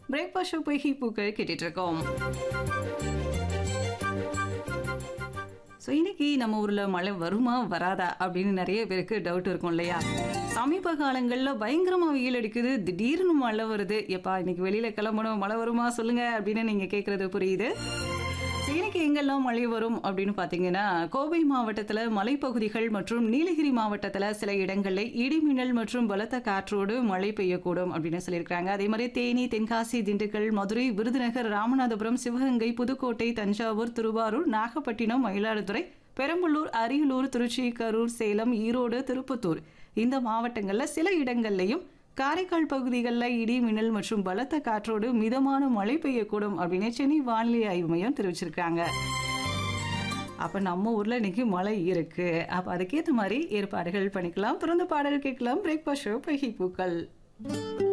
breakfast show பொய்கி பூக்கள் கேட்டுட்டு இருக்கோம் ஸோ இன்னைக்கு நம்ம ஊர்ல மழை வருமா வராதா அப்படின்னு நிறைய பேருக்கு டவுட் இருக்கும் இல்லையா சமீப காலங்களில் பயங்கரமா வெயில் அடிக்குது திடீர்னு மழை வருது எப்பா இன்னைக்கு வெளியில கிளம்பணும் மழை வருமா சொல்லுங்க அப்படின்னு நீங்க கேட்கறது புரியுது So, இன்னைக்கு எங்கெல்லாம் மழை வரும் அப்படின்னு பார்த்தீங்கன்னா கோவை மாவட்டத்தில் மலைப்பகுதிகள் மற்றும் நீலகிரி மாவட்டத்தில் சில இடங்களில் இடிமின்னல் மற்றும் பலத்த காற்றோடு மழை பெய்யக்கூடும் அப்படின்னு சொல்லியிருக்காங்க அதே மாதிரி தேனி தென்காசி திண்டுக்கல் மதுரை விருதுநகர் ராமநாதபுரம் சிவகங்கை புதுக்கோட்டை தஞ்சாவூர் திருவாரூர் நாகப்பட்டினம் மயிலாடுதுறை பெரம்பலூர் அரியலூர் திருச்சி கரூர் சேலம் ஈரோடு திருப்பத்தூர் இந்த மாவட்டங்களில் சில இடங்கள்லையும் காரைக்கால் பகுதிகளில் இடி மின்னல் மற்றும் பலத்த காற்றோடு மிதமான மழை பெய்யக்கூடும் அப்படின்னு சென்னை வானிலை ஆய்வு மையம் தெரிவிச்சிருக்காங்க அப்ப நம்ம ஊர்ல இன்னைக்கு மழை இருக்கு அப்ப அதுக்கேற்ற மாதிரி ஏற்பாடுகள் பண்ணிக்கலாம் தொடர்ந்து பாடல் கேட்கலாம் பிரேக்ஃபாஸ்ட் ஷோ பகி பூக்கள்